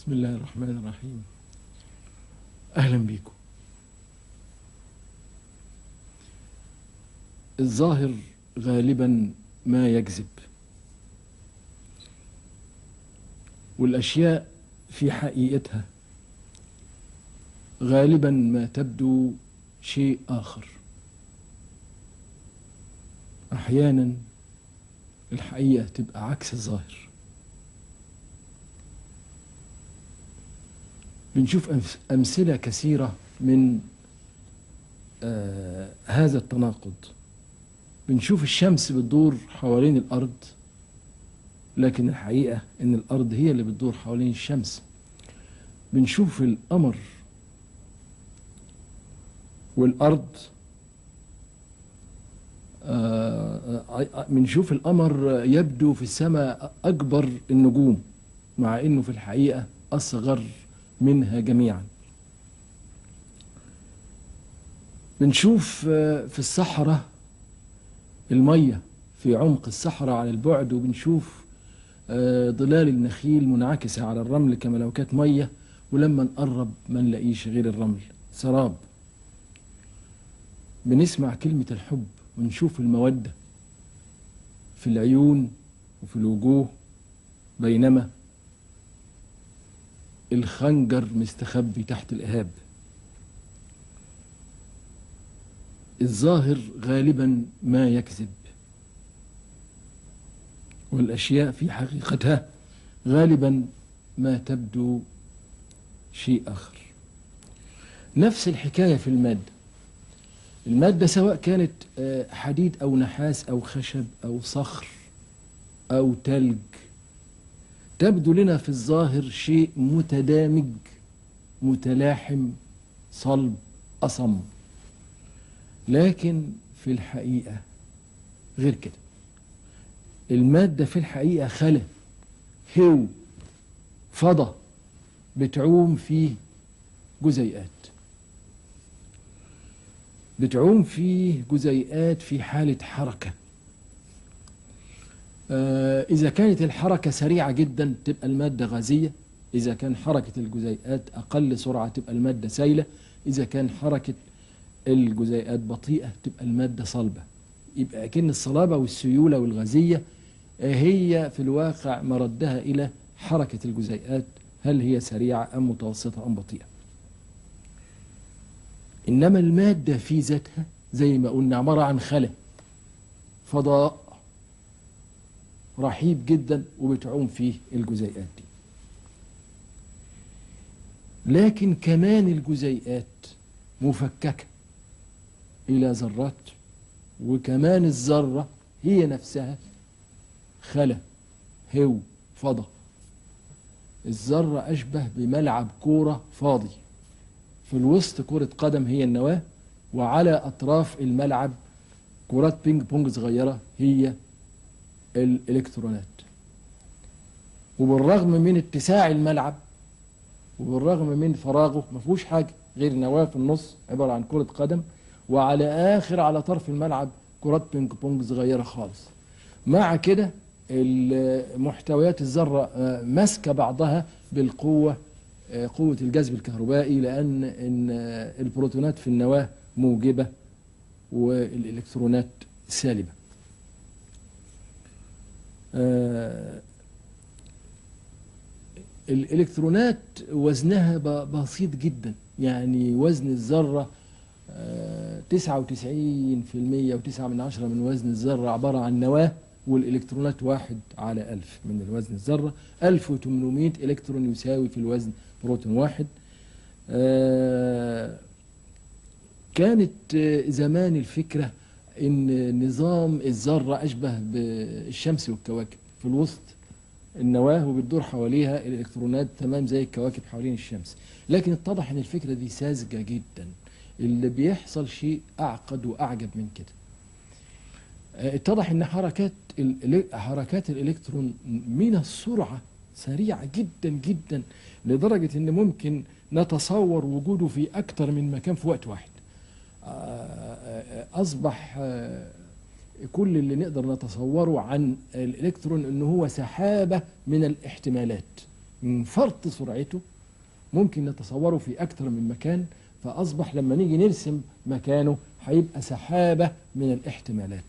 بسم الله الرحمن الرحيم أهلا بكم الظاهر غالبا ما يكذب والأشياء في حقيقتها غالبا ما تبدو شيء آخر أحيانا الحقيقة تبقى عكس الظاهر بنشوف أمس- أمثلة كثيرة من آه هذا التناقض بنشوف الشمس بتدور حوالين الأرض لكن الحقيقة إن الأرض هي اللي بتدور حوالين الشمس بنشوف القمر والأرض آه، آه، آه، بنشوف القمر يبدو في السماء أكبر النجوم مع إنه في الحقيقة أصغر منها جميعا بنشوف آه، في الصحراء المية في عمق الصحراء على البعد وبنشوف آه، ظلال النخيل منعكسة على الرمل كما لو كانت مية ولما نقرب ما نلاقيش غير الرمل سراب بنسمع كلمة الحب ونشوف المودة في العيون وفي الوجوه بينما الخنجر مستخبي تحت الإهاب الظاهر غالبا ما يكذب والأشياء في حقيقتها غالبا ما تبدو شيء آخر نفس الحكاية في المادة المادة سواء كانت آه، حديد أو نحاس أو خشب أو صخر أو تلج تبدو لنا في الظاهر شيء متدامج متلاحم صلب أصم لكن في الحقيقة غير كده المادة في الحقيقة خلا هو فضة بتعوم فيه جزيئات بتعوم فيه جزيئات في حالة حركة آه، إذا كانت الحركة سريعة جدا تبقى المادة غازية إذا كان حركة الجزيئات أقل سرعة تبقى المادة سايلة إذا كان حركة الجزيئات بطيئة تبقى المادة صلبة يبقى كأن الصلابة والسيولة والغازية آه، هي في الواقع مردها إلى حركة الجزيئات هل هي سريعة أم متوسطة أم بطيئة إنما المادة في ذاتها زي ما قلنا عبارة عن خلا فضاء رحيب جدا وبتعوم فيه الجزيئات دي لكن كمان الجزيئات مفككة إلى ذرات وكمان الذرة هي نفسها خلا هو فضة الذرة أشبه بملعب كورة فاضي في الوسط كرة قدم هي النواة وعلى أطراف الملعب كرات بينج بونج صغيرة هي الإلكترونات وبالرغم من اتساع الملعب وبالرغم من فراغه ما فيهوش حاجة غير نواة في النص عبارة عن كرة قدم وعلى آخر على طرف الملعب كرات بينج بونج صغيرة خالص مع كده ال- محتويات الذرة آه، ماسكة بعضها بالقوة آه، قوة الجذب الكهربائي لأن إن آه، البروتونات في النواة موجبة والإلكترونات سالبة آه، الإلكترونات وزنها ب- بسيط جدا يعني وزن الذرة تسعة وتسعين في المية وتسعة من عشرة من وزن الذرة عبارة عن نواة والإلكترونات واحد على ألف من الوزن الذرة ألف وتمنمية إلكترون يساوي في الوزن بروتون واحد آه، كانت آه، زمان الفكرة إن نظام الذرة أشبه بالشمس والكواكب في الوسط النواة وبتدور حواليها الإلكترونات تمام زي الكواكب حوالين الشمس لكن اتضح إن الفكرة دي ساذجة جدا اللي بيحصل شيء أعقد وأعجب من كده آه، اتضح ان حركات ال- حركات الالكترون من السرعه سريعه جدا جدا لدرجه ان ممكن نتصور وجوده في اكثر من مكان في وقت واحد آه، آه، اصبح آه، كل اللي نقدر نتصوره عن الالكترون انه هو سحابه من الاحتمالات من فرط سرعته ممكن نتصوره في أكثر من مكان فأصبح لما نيجي نرسم مكانه هيبقى سحابة من الاحتمالات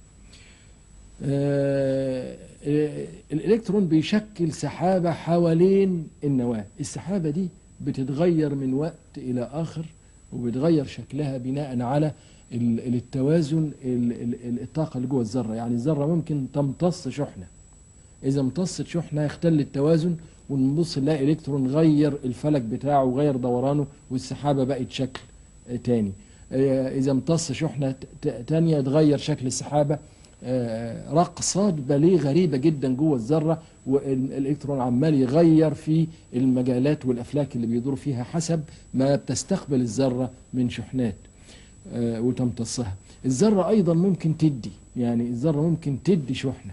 آه، آه، الإلكترون بيشكل سحابة حوالين النواة السحابة دي بتتغير من وقت إلى آخر وبتغير شكلها بناء على ال- التوازن ال- ال- الطاقة اللي جوه الذرة يعني الذرة ممكن تمتص شحنة إذا امتصت شحنة يختل التوازن ونبص نلاقي إلكترون غير الفلك بتاعه وغير دورانه والسحابة بقت شكل آه، تاني آه، إذا امتص شحنة ت- ت- تانية تغير شكل السحابة آه، رقصات باليه غريبة جدا جوه الذرة والإلكترون عمال يغير في المجالات والأفلاك اللي بيدور فيها حسب ما بتستقبل الذرة من شحنات آه، وتمتصها الذرة أيضا ممكن تدي يعني الذرة ممكن تدي شحنة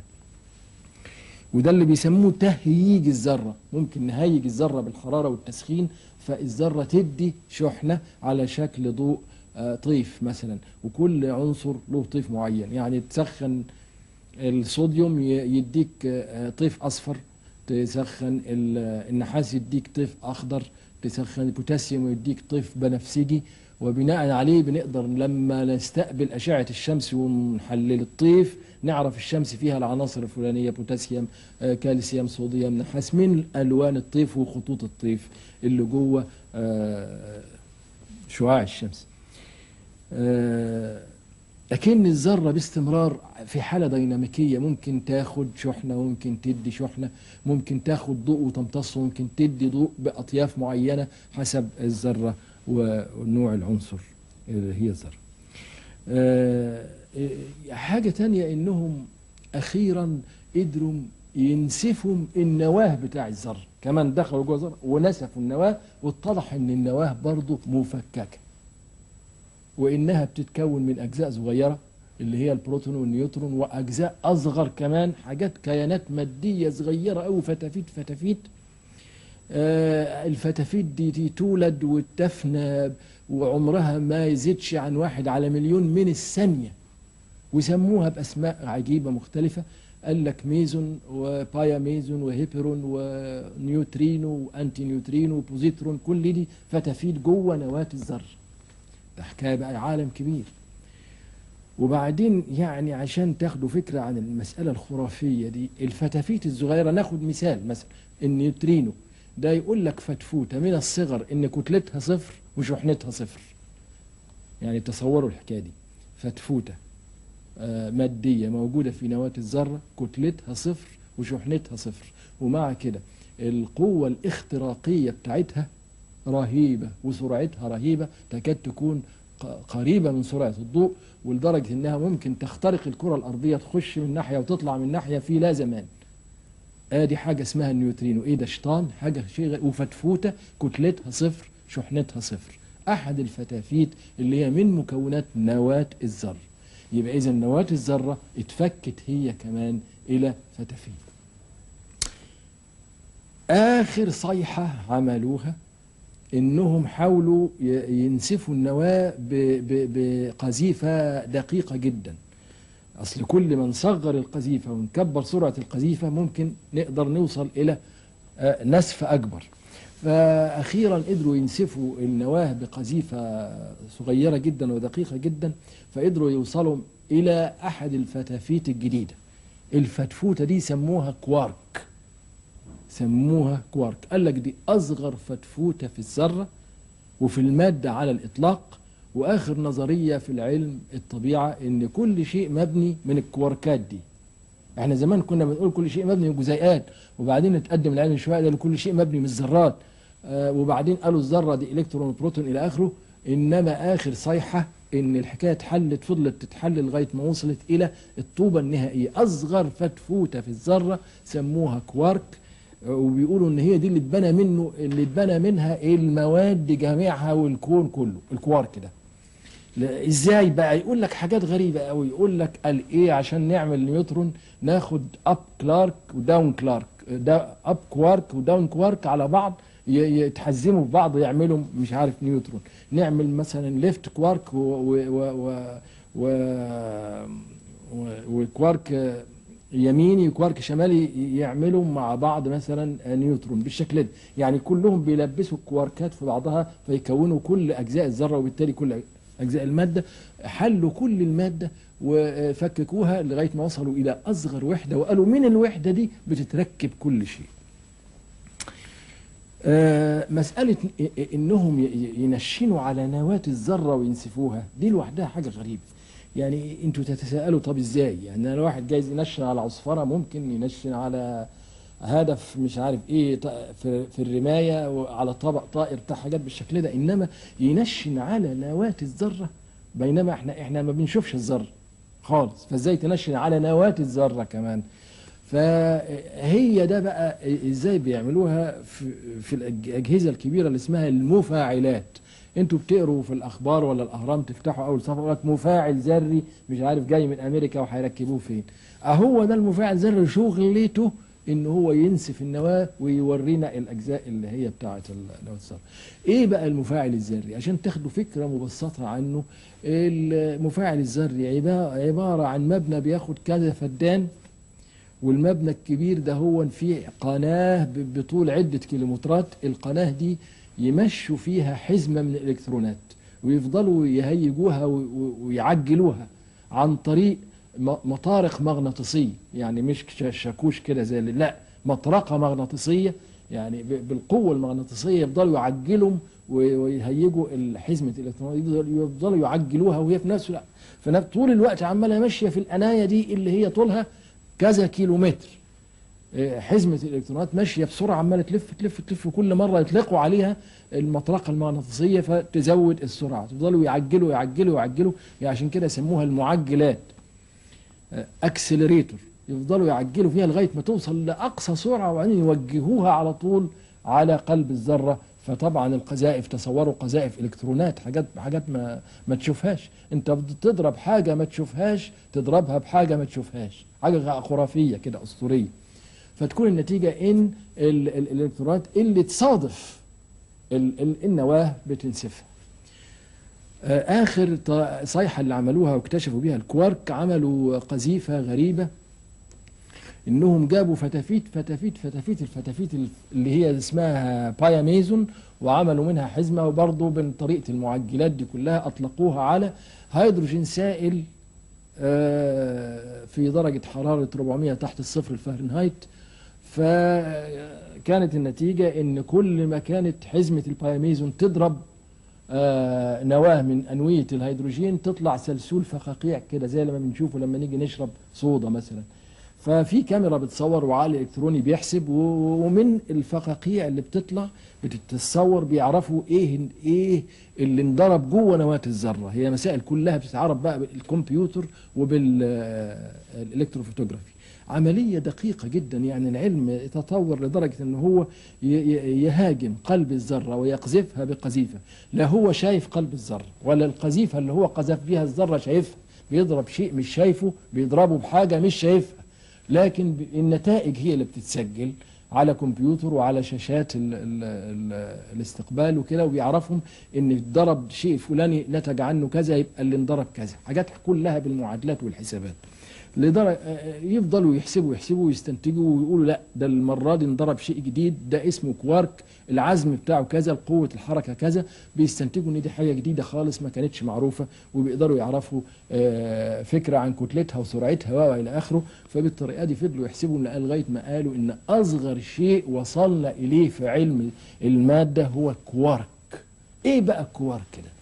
وده اللي بيسموه تهييج الذرة ممكن نهيج الذرة بالحرارة والتسخين فالذرة تدي شحنة على شكل ضوء آه، طيف مثلا وكل عنصر له طيف معين يعني تسخن الصوديوم ي- يديك آه، طيف أصفر تسخن ال- النحاس يديك طيف أخضر تسخن البوتاسيوم يديك طيف بنفسجي وبناء عليه بنقدر لما نستقبل أشعة الشمس ونحلل الطيف نعرف الشمس فيها العناصر الفلانية بوتاسيوم آه، كالسيوم صوديوم نحاس من ألوان الطيف وخطوط الطيف اللي جوه آه، شعاع الشمس آه، لكن الذرة باستمرار في حالة ديناميكية ممكن تاخد شحنة وممكن تدي شحنة ممكن تاخد ضوء وتمتصه وممكن تدي ضوء بأطياف معينة حسب الذرة ونوع العنصر اللي هي الذرة آه، آه، حاجة تانية انهم اخيرا قدروا ينسفوا النواة بتاع الذرة كمان دخلوا جوه الذرة ونسفوا النواة واتضح ان النواة برضو مفككة وانها بتتكون من اجزاء صغيره اللي هي البروتون والنيوترون واجزاء اصغر كمان حاجات كيانات ماديه صغيره قوي فتافيت فتافيت آه الفتافيت دي, دي تولد وتفنى وعمرها ما يزيدش عن واحد على مليون من الثانيه وسموها باسماء عجيبه مختلفه قال لك ميزون وبايا ميزون وهيبرون ونيوترينو وانتي نيوترينو وبوزيترون كل دي فتافيت جوه نواه الذره ده حكايه بقى عالم كبير وبعدين يعني عشان تاخدوا فكره عن المساله الخرافيه دي الفتافيت الصغيره ناخد مثال مثلا النيوترينو ده يقول لك فتفوته من الصغر ان كتلتها صفر وشحنتها صفر يعني تصوروا الحكايه دي فتفوته آه، ماديه موجوده في نواه الذره كتلتها صفر وشحنتها صفر ومع كده القوه الاختراقيه بتاعتها رهيبة وسرعتها رهيبة تكاد تكون ق- قريبة من سرعة الضوء ولدرجة انها ممكن تخترق الكرة الارضية تخش من ناحية وتطلع من ناحية في لا زمان ادي حاجة اسمها النيوترينو ايه ده شيطان حاجة شيء غ- وفتفوتة كتلتها صفر شحنتها صفر احد الفتافيت اللي هي من مكونات نواة الذرة يبقى اذا نواة الذرة اتفكت هي كمان الى فتافيت اخر صيحة عملوها انهم حاولوا ي- ينسفوا النواه ب- ب- بقذيفه دقيقه جدا اصل كل ما نصغر القذيفه ونكبر سرعه القذيفه ممكن نقدر نوصل الى آه، نسف اكبر فاخيرا قدروا ينسفوا النواه بقذيفه صغيره جدا ودقيقه جدا فقدروا يوصلوا الى احد الفتافيت الجديده الفتفوته دي سموها كوارك سموها كوارك قال لك دي اصغر فتفوته في الذره وفي الماده على الاطلاق واخر نظريه في العلم الطبيعه ان كل شيء مبني من الكواركات دي احنا زمان كنا بنقول كل شيء مبني من جزيئات وبعدين اتقدم العلم شويه قالوا كل شيء مبني من الذرات آه وبعدين قالوا الذره دي الكترون وبروتون الى اخره انما اخر صيحه ان الحكايه اتحلت فضلت تتحل لغايه ما وصلت الى الطوبه النهائيه اصغر فتفوته في الذره سموها كوارك وبيقولوا ان هي دي اللي اتبنى منه اللي اتبنى منها المواد جميعها والكون كله الكوارك ده لا، ازاي بقى يقول لك حاجات غريبه قوي يقول لك قال ايه عشان نعمل نيوترون ناخد اب كلارك وداون كلارك ده اب كوارك وداون كوارك على بعض ي- يتحزموا في بعض يعملوا مش عارف نيوترون نعمل مثلا ليفت كوارك و و و و, و و وكوارك يميني وكوارك شمالي يعملوا مع بعض مثلا نيوترون بالشكل ده يعني كلهم بيلبسوا الكواركات في بعضها فيكونوا كل اجزاء الذره وبالتالي كل اجزاء الماده حلوا كل الماده وفككوها لغايه ما وصلوا الى اصغر وحده وقالوا من الوحده دي بتتركب كل شيء آه، مسألة إنهم ي- ينشنوا على نواة الذرة وينسفوها دي لوحدها حاجة غريبة يعني انتوا تتساءلوا طب ازاي يعني انا واحد جايز ينشن على عصفرة ممكن ينشن على هدف مش عارف ايه ط- في, في الرماية وعلى طبق طائر بتاع حاجات بالشكل ده انما ينشن على نواة الذرة بينما احنا احنا ما بنشوفش الذرة خالص فازاي تنشن على نواة الذرة كمان فهي ده بقى ازاي بيعملوها في, في الاجهزه الكبيره اللي اسمها المفاعلات انتوا بتقروا في الاخبار ولا الاهرام تفتحوا اول صفحه يقول لك مفاعل ذري مش عارف جاي من امريكا وهيركبوه فين اهو ده المفاعل الذري شغلته ان هو ينسف النواه ويورينا الاجزاء اللي هي بتاعه النواه الذري ايه بقى المفاعل الذري عشان تاخدوا فكره مبسطه عنه المفاعل الذري عبا- عباره عن مبنى بياخد كذا فدان والمبنى الكبير ده هو فيه قناة ب- بطول عدة كيلومترات القناة دي يمشوا فيها حزمة من الإلكترونات ويفضلوا يهيجوها و- و- ويعجلوها عن طريق م- مطارق مغناطيسية يعني مش ش- شاكوش كده زي اللي لا مطرقة مغناطيسية يعني ب- بالقوة المغناطيسية يفضلوا يعجلهم و- ويهيجوا حزمة الإلكترونات يفضلوا- يفضلوا يعجلوها وهي في نفس الوقت فنف- طول الوقت عمالة ماشية في القناية دي اللي هي طولها كذا كيلو متر إيه، حزمة الإلكترونات ماشية بسرعة عمالة تلف تلف تلف وكل مرة يطلقوا عليها المطرقة المغناطيسية فتزود السرعة تفضلوا يعجلوا يعجلوا يعجلوا يعني عشان كده يسموها المعجلات اكسلريتور يفضلوا يعجلوا فيها لغاية ما توصل لأقصى سرعة وبعدين يوجهوها على طول على قلب الذرة فطبعا القذائف تصوروا قذائف الكترونات حاجات حاجات ما ما تشوفهاش انت بتضرب حاجه ما تشوفهاش تضربها بحاجه ما تشوفهاش حاجه خرافيه كده اسطوريه فتكون النتيجه ان ال- ال- الالكترونات اللي تصادف ال- ال- النواه بتنسفها آه، اخر ط- صيحه اللي عملوها واكتشفوا بيها الكوارك عملوا قذيفه غريبه انهم جابوا فتافيت فتافيت فتافيت الفتافيت اللي هي اسمها باياميزون وعملوا منها حزمه وبرضه من طريقه المعجلات دي كلها اطلقوها على هيدروجين سائل آه، في درجه حراره 400 تحت الصفر الفahrenheit فكانت النتيجه ان كل ما كانت حزمه الباياميزون تضرب آه، نواه من انويه الهيدروجين تطلع سلسول فقاقيع كده زي لما بنشوفه لما نيجي نشرب صودا مثلا ففي كاميرا بتصور وعقل الكتروني بيحسب و- ومن الفقاقيع اللي بتطلع بتتصور بيعرفوا ايه ايه اللي انضرب جوه نواه الذره هي مسائل كلها بتتعرف بقى بالكمبيوتر وبالالكتروفوتوغرافي عمليه دقيقه جدا يعني العلم تطور لدرجه ان هو ي- ي- يهاجم قلب الذره ويقذفها بقذيفه لا هو شايف قلب الذره ولا القذيفه اللي هو قذف بيها الذره شايفها بيضرب شيء مش شايفه بيضربه بحاجه مش شايفها لكن ب- النتائج هي اللي بتتسجل على كمبيوتر وعلى شاشات ال ال ال الاستقبال وكده وبيعرفهم ان ضرب شيء فلاني نتج عنه كذا يبقى اللي انضرب كذا حاجات كلها بالمعادلات والحسابات لدرجة يفضلوا يحسبوا يحسبوا ويستنتجوا ويقولوا لا ده المرة دي انضرب شيء جديد ده اسمه كوارك العزم بتاعه كذا قوة الحركة كذا بيستنتجوا ان دي حاجة جديدة خالص ما كانتش معروفة وبيقدروا يعرفوا آه، فكرة عن كتلتها وسرعتها والى اخره فبالطريقة دي فضلوا يحسبوا لغاية ما قالوا ان اصغر شيء وصلنا اليه في علم المادة هو الكوارك ايه بقى الكوارك ده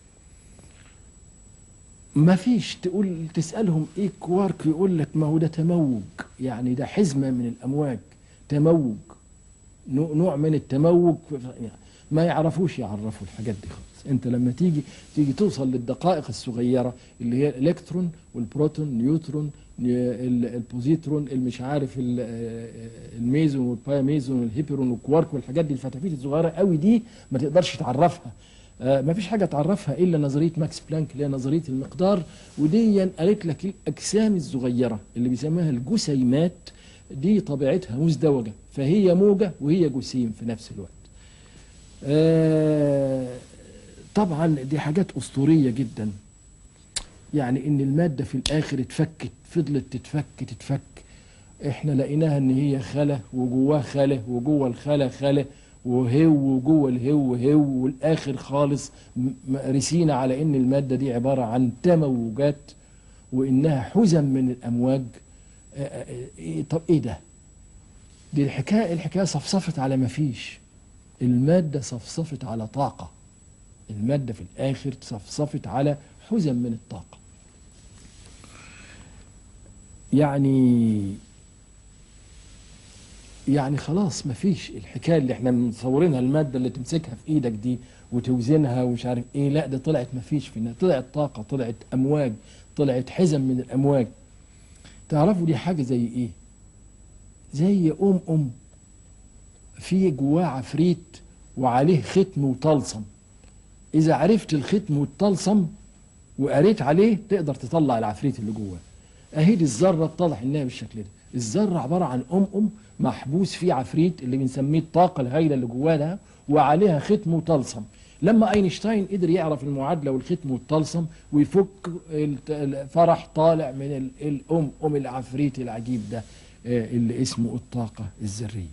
ما فيش تقول تسألهم ايه كوارك يقول لك ما هو ده تموج يعني ده حزمة من الأمواج تموج نوع نوع من التموج يعني ما يعرفوش يعرفوا الحاجات دي خالص انت لما تيجي تيجي توصل للدقائق الصغيرة اللي هي الالكترون والبروتون نيوترون ال- البوزيترون المش عارف ال- الميزون والباياميزون والهيبرون والكوارك والحاجات دي الفتافيت الصغيرة قوي دي ما تقدرش تعرفها ما فيش حاجه تعرفها الا نظريه ماكس بلانك اللي هي نظريه المقدار ودي قالت لك الاجسام الصغيره اللي بيسموها الجسيمات دي طبيعتها مزدوجه فهي موجه وهي جسيم في نفس الوقت. آه، طبعا دي حاجات اسطوريه جدا يعني ان الماده في الاخر اتفكت فضلت تتفك تتفك احنا لقيناها ان هي خلا وجواه خلا وجوه الخلا خلا وهو وجوه الهو هو والاخر خالص م- م- رسينا على ان الماده دي عباره عن تموجات وانها حزم من الامواج آه، آه، إيه طب ايه ده؟ دي الحكايه الحكايه صفصفت على ما فيش الماده صفصفت على طاقه الماده في الاخر صفصفت على حزم من الطاقه يعني يعني خلاص مفيش الحكايه اللي احنا مصورينها الماده اللي تمسكها في ايدك دي وتوزنها ومش عارف ايه لا ده طلعت مفيش فينا طلعت طاقه طلعت امواج طلعت حزم من الامواج تعرفوا دي حاجه زي ايه زي ام ام في جواه عفريت وعليه ختم وطلسم اذا عرفت الختم والطلسم وقريت عليه تقدر تطلع العفريت اللي جواه اهي دي الذره اتضح انها بالشكل ده الذره عباره عن ام ام محبوس فيه عفريت اللي بنسميه الطاقه الهائله اللي جواه ده وعليها ختم وطلسم لما اينشتاين قدر يعرف المعادله والختم والطلسم ويفك الت- الفرح طالع من ال- الام ام العفريت العجيب ده آه، اللي اسمه الطاقه الذريه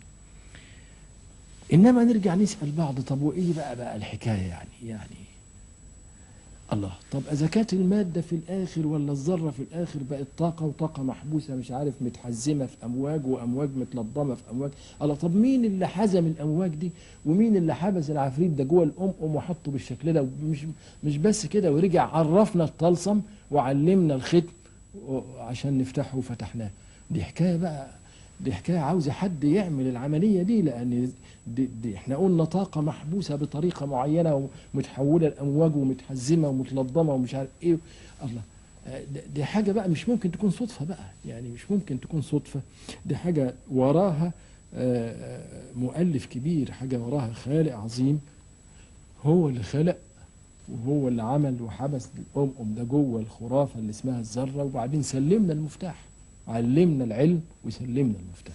انما نرجع نسال بعض طب وايه بقى بقى الحكايه يعني يعني الله طب اذا كانت الماده في الاخر ولا الذره في الاخر بقت طاقه وطاقه محبوسه مش عارف متحزمه في امواج وامواج متلضمه في امواج الله طب مين اللي حزم الامواج دي ومين اللي حبس العفريت ده جوه الام ام وحطه بالشكل ده مش مش بس كده ورجع عرفنا الطلسم وعلمنا الختم و- عشان نفتحه وفتحناه دي حكايه بقى دي حكايه عاوزه حد يعمل العمليه دي لان دي, دي احنا قلنا طاقه محبوسه بطريقه معينه ومتحوله لامواج ومتحزمه ومتلضمه ومش عارف ايه الله آه، ده- دي حاجه بقى مش ممكن تكون صدفه بقى يعني مش ممكن تكون صدفه دي حاجه وراها آه، آه، مؤلف كبير حاجه وراها خالق عظيم هو اللي خلق وهو اللي عمل وحبس الام ام ده جوه الخرافه اللي اسمها الذره وبعدين سلمنا المفتاح علمنا العلم وسلمنا المفتاح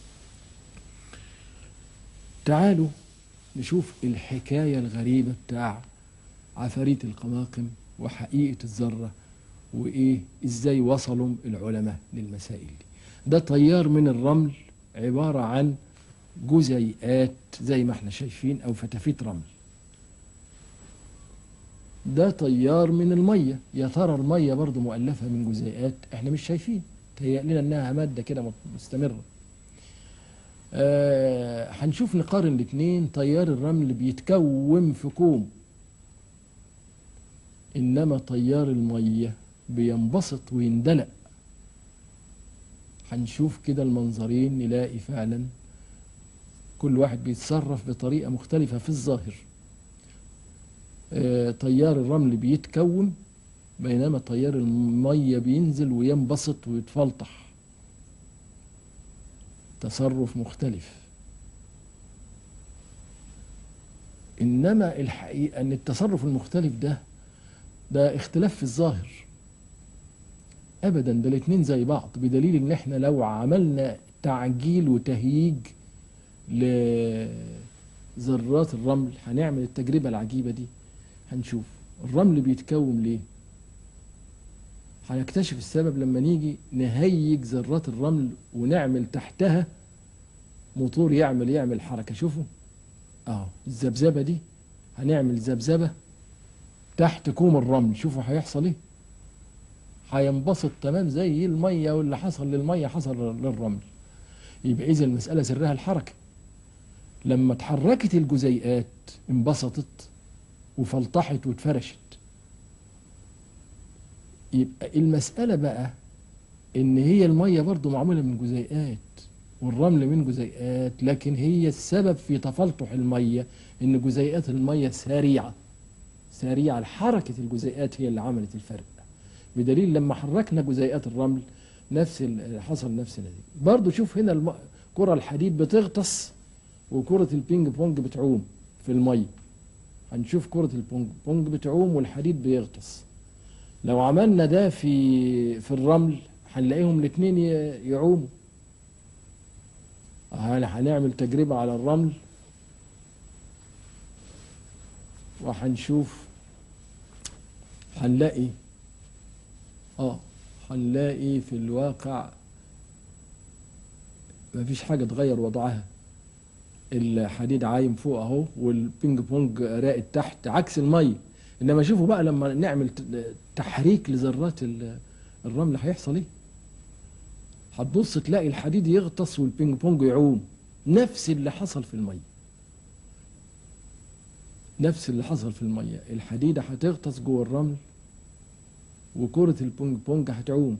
تعالوا نشوف الحكاية الغريبة بتاع عفاريت القماقم وحقيقة الذرة وإيه إزاي وصلوا العلماء للمسائل دي ده طيار من الرمل عبارة عن جزيئات زي ما احنا شايفين أو فتافيت رمل ده طيار من المية يا ترى المية برضو مؤلفة من جزيئات احنا مش شايفين تهيأ لنا انها مادة كده مستمرة آه، هنشوف نقارن الاثنين طيار الرمل بيتكوم في كوم انما طيار الميه بينبسط ويندلق هنشوف كده المنظرين نلاقي فعلا كل واحد بيتصرف بطريقه مختلفه في الظاهر آه، طيار الرمل بيتكوم بينما طيار الميه بينزل وينبسط ويتفلطح تصرف مختلف انما الحقيقه ان التصرف المختلف ده ده اختلاف في الظاهر ابدا ده الاتنين زي بعض بدليل ان احنا لو عملنا تعجيل وتهييج لذرات الرمل هنعمل التجربه العجيبه دي هنشوف الرمل بيتكون ليه هنكتشف السبب لما نيجي نهيج ذرات الرمل ونعمل تحتها موتور يعمل يعمل حركه شوفوا اه الذبذبه دي هنعمل ذبذبه تحت كوم الرمل شوفوا هيحصل ايه هينبسط تمام زي الميه واللي حصل للميه حصل للرمل يبقى اذا المساله سرها الحركه لما اتحركت الجزيئات انبسطت وفلطحت واتفرشت يبقى المسألة بقى إن هي المية برضو معمولة من جزيئات والرمل من جزيئات لكن هي السبب في تفلطح المية إن جزيئات المية سريعة سريعة حركة الجزيئات هي اللي عملت الفرق بدليل لما حركنا جزيئات الرمل نفس ال- حصل نفس النتيجة برضو شوف هنا الم... كرة الحديد بتغطس وكرة البينج بونج بتعوم في المية هنشوف كرة البونج بونج بتعوم والحديد بيغطس لو عملنا ده في في الرمل هنلاقيهم الاثنين يعوموا هن- هنعمل تجربة على الرمل وهنشوف هنلاقي اه هنلاقي في الواقع مفيش حاجة تغير وضعها الحديد عايم فوق اهو والبينج بونج راقد تحت عكس المية انما شوفوا بقى لما نعمل ت- تحريك لذرات ال- الرمل هيحصل ايه هتبص تلاقي الحديد يغطس والبينج بونج يعوم نفس اللي حصل في المية نفس اللي حصل في المية الحديدة هتغطس جوه الرمل وكرة البونج بونج هتعوم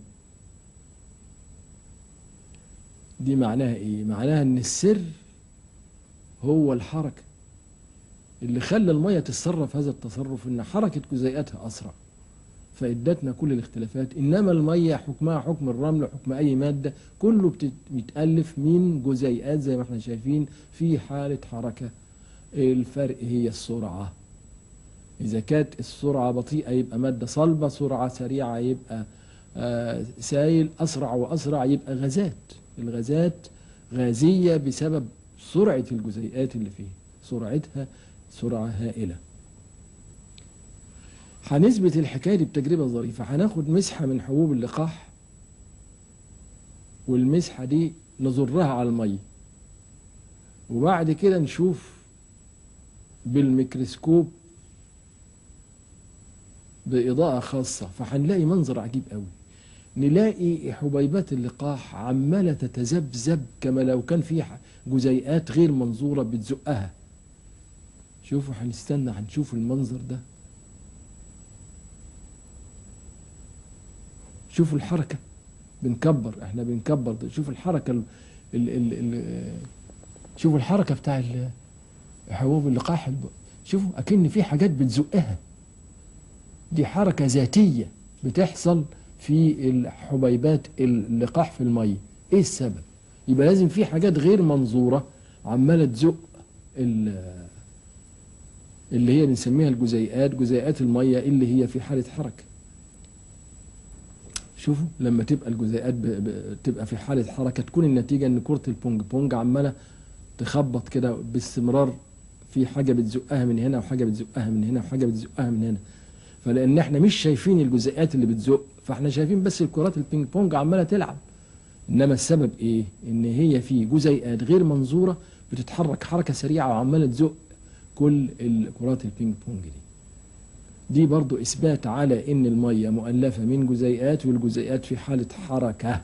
دي معناها ايه معناها ان السر هو الحركة اللي خلى المية تتصرف هذا التصرف ان حركة جزيئاتها اسرع فادتنا كل الاختلافات انما المية حكمها حكم الرمل وحكم اي مادة كله بتت- بيتألف من جزيئات زي ما احنا شايفين في حالة حركة الفرق هي السرعة إذا كانت السرعة بطيئة يبقى مادة صلبة سرعة سريعة يبقى آه، سائل أسرع وأسرع يبقى غازات الغازات غازية بسبب سرعة الجزيئات اللي فيها سرعتها سرعة هائلة هنثبت الحكاية دي بتجربة ظريفة هناخد مسحة من حبوب اللقاح والمسحة دي نزرها على المية وبعد كده نشوف بالميكروسكوب بإضاءة خاصة فهنلاقي منظر عجيب قوي نلاقي حبيبات اللقاح عمالة تتذبذب كما لو كان في ح- جزيئات غير منظورة بتزقها شوفوا هنستنى هنشوف المنظر ده شوفوا الحركة بنكبر احنا بنكبر ده. شوفوا الحركة ال ال ال ال شوفوا الحركة بتاع ال- حبوب اللقاح الب- شوفوا أكن في حاجات بتزقها دي حركة ذاتية بتحصل في الحبيبات اللقاح في المية ايه السبب يبقى لازم في حاجات غير منظورة عمالة تزق ال- اللي هي بنسميها الجزيئات جزيئات المية اللي هي في حالة حركة شوفوا لما تبقى الجزيئات ب... ب... تبقى في حالة حركة تكون النتيجة ان كرة البونج بونج عمالة تخبط كده باستمرار في حاجة بتزقها من هنا وحاجة بتزقها من هنا وحاجة بتزقها من هنا فلان احنا مش شايفين الجزيئات اللي بتزق فاحنا شايفين بس الكرات البينج بونج عمالة تلعب انما السبب ايه ان هي في جزيئات غير منظورة بتتحرك حركة سريعة وعمالة تزق كل الكرات البينج بونج دي دي برضو إثبات على إن المية مؤلفة من جزيئات والجزيئات في حالة حركة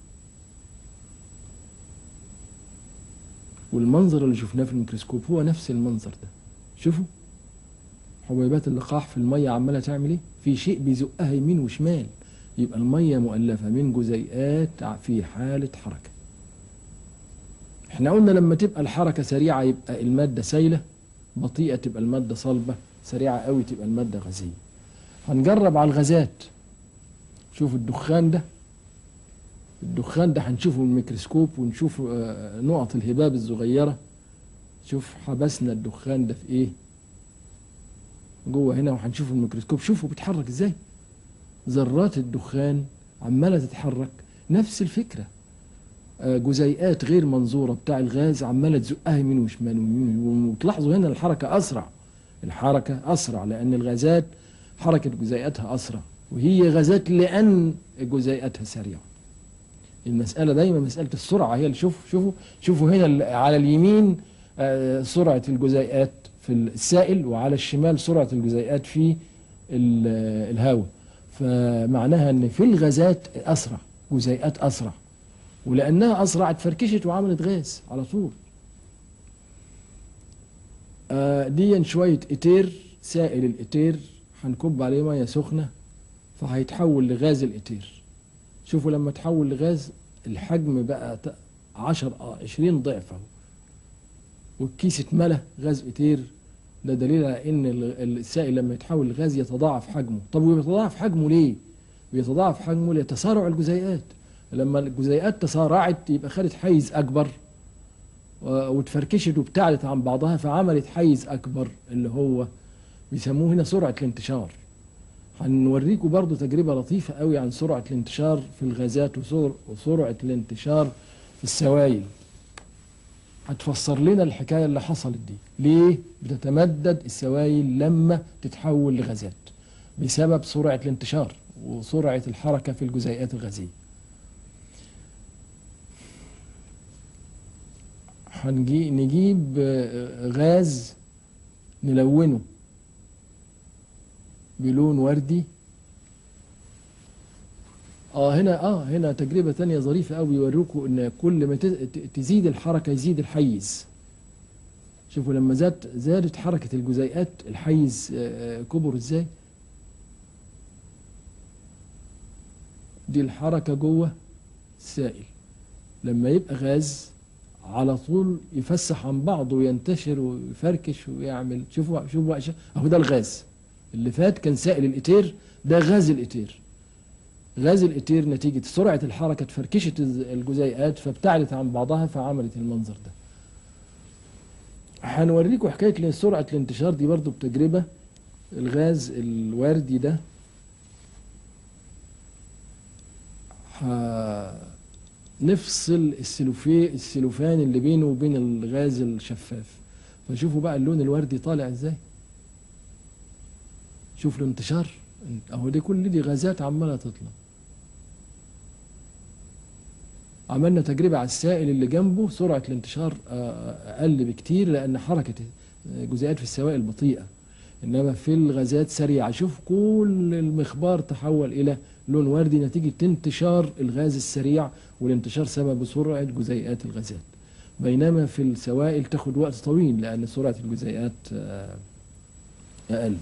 والمنظر اللي شفناه في الميكروسكوب هو نفس المنظر ده شوفوا حبيبات اللقاح في المية عمالة تعمل ايه في شيء بيزقها يمين وشمال يبقى المية مؤلفة من جزيئات في حالة حركة احنا قلنا لما تبقى الحركة سريعة يبقى المادة سايلة بطيئة تبقى المادة صلبة سريعة قوي تبقى المادة غازية هنجرب على الغازات شوف الدخان ده الدخان ده هنشوفه بالميكروسكوب ونشوف آه، نقط الهباب الصغيرة شوف حبسنا الدخان ده في ايه جوه هنا وهنشوف الميكروسكوب شوفوا بيتحرك ازاي ذرات الدخان عمالة تتحرك نفس الفكرة آه، جزيئات غير منظورة بتاع الغاز عمالة تزقها يمين وشمال ويمين ويمين. وتلاحظوا هنا الحركة أسرع الحركة أسرع لأن الغازات حركة جزيئاتها أسرع وهي غازات لأن جزيئاتها سريعة المسألة دايما مسألة السرعة هي اللي شوف شوفوا شوفوا هنا ال- على اليمين آه، سرعة الجزيئات في السائل وعلى الشمال سرعة الجزيئات في ال- الهواء فمعناها ان في الغازات اسرع جزيئات اسرع ولانها اسرع اتفركشت وعملت غاز على طول آه، دي شوية اتير سائل الاتير هنكب عليه مية سخنة فهيتحول لغاز الاتير شوفوا لما تحول لغاز الحجم بقى ت- عشر اه عشرين ضعف اهو والكيس اتملى غاز اتير ده دليل على ان ال- السائل لما يتحول لغاز يتضاعف حجمه طب ويتضاعف حجمه ليه بيتضاعف حجمه لتسارع الجزيئات لما الجزيئات تسارعت يبقى خدت حيز اكبر و- واتفركشت وابتعدت عن بعضها فعملت حيز اكبر اللي هو بيسموه هنا سرعه الانتشار هنوريكم برضو تجربه لطيفه قوي عن سرعه الانتشار في الغازات وسر- وسرعه الانتشار في السوائل هتفسر لنا الحكايه اللي حصلت دي ليه بتتمدد السوائل لما تتحول لغازات بسبب سرعه الانتشار وسرعه الحركه في الجزيئات الغازيه وهنجيب غاز نلونه بلون وردي اه هنا اه هنا تجربة تانية ظريفة قوي يوروكوا ان كل ما تز- تزيد الحركة يزيد الحيز شوفوا لما زاد زادت حركة الجزيئات الحيز آه، آه، كبر ازاي دي الحركة جوه السائل لما يبقى غاز على طول يفسح عن بعضه وينتشر ويفركش ويعمل شوفوا شوفوا بقى شا- اهو ده الغاز اللي فات كان سائل الاتير ده غاز الاتير غاز الاتير نتيجة سرعة الحركة تفركشت الز- الجزيئات فابتعدت عن بعضها فعملت المنظر ده هنوريكم حكاية سرعة الانتشار دي برضو بتجربة الغاز الوردي ده نفصل السلوفي السلوفان اللي بينه وبين الغاز الشفاف فشوفوا بقى اللون الوردي طالع ازاي شوف الانتشار اهو دي كل دي غازات عماله تطلع عملنا تجربة على السائل اللي جنبه سرعة الانتشار آه، أقل بكتير لأن حركة الجزيئات في السوائل بطيئة إنما في الغازات سريعة شوف كل المخبار تحول إلى لون وردي نتيجة انتشار الغاز السريع والانتشار سبب سرعة جزيئات الغازات بينما في السوائل تاخد وقت طويل لأن سرعة الجزيئات آه، أقل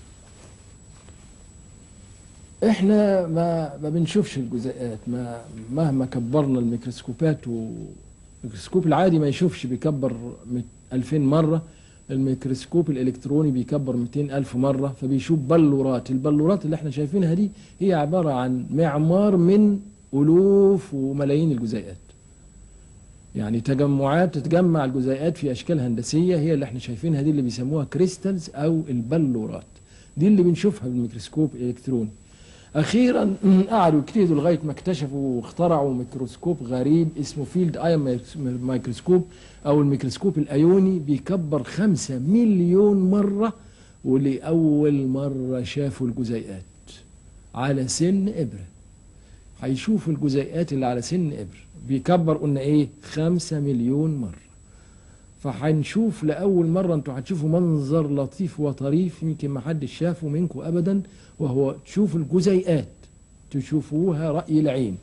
احنا ما ما بنشوفش الجزيئات ما مهما كبرنا الميكروسكوبات والميكروسكوب العادي ما يشوفش بيكبر مت- 2000 مرة الميكروسكوب الإلكتروني بيكبر 200 ألف مرة فبيشوف بلورات البلورات اللي احنا شايفينها دي هي عبارة عن معمار من ألوف وملايين الجزيئات يعني تجمعات تتجمع الجزيئات في أشكال هندسية هي اللي احنا شايفينها دي اللي بيسموها كريستالز أو البلورات دي اللي بنشوفها بالميكروسكوب الإلكتروني اخيرا قعدوا يجتهدوا لغايه ما اكتشفوا واخترعوا ميكروسكوب غريب اسمه فيلد ايون مايكروسكوب او الميكروسكوب الايوني بيكبر خمسة مليون مره ولاول مره شافوا الجزيئات على سن ابره هيشوفوا الجزيئات اللي على سن ابره بيكبر قلنا ايه خمسة مليون مره فهنشوف لاول مره انتوا هتشوفوا منظر لطيف وطريف يمكن ما حدش شافه منكم ابدا وهو تشوفوا الجزيئات تشوفوها رأي العين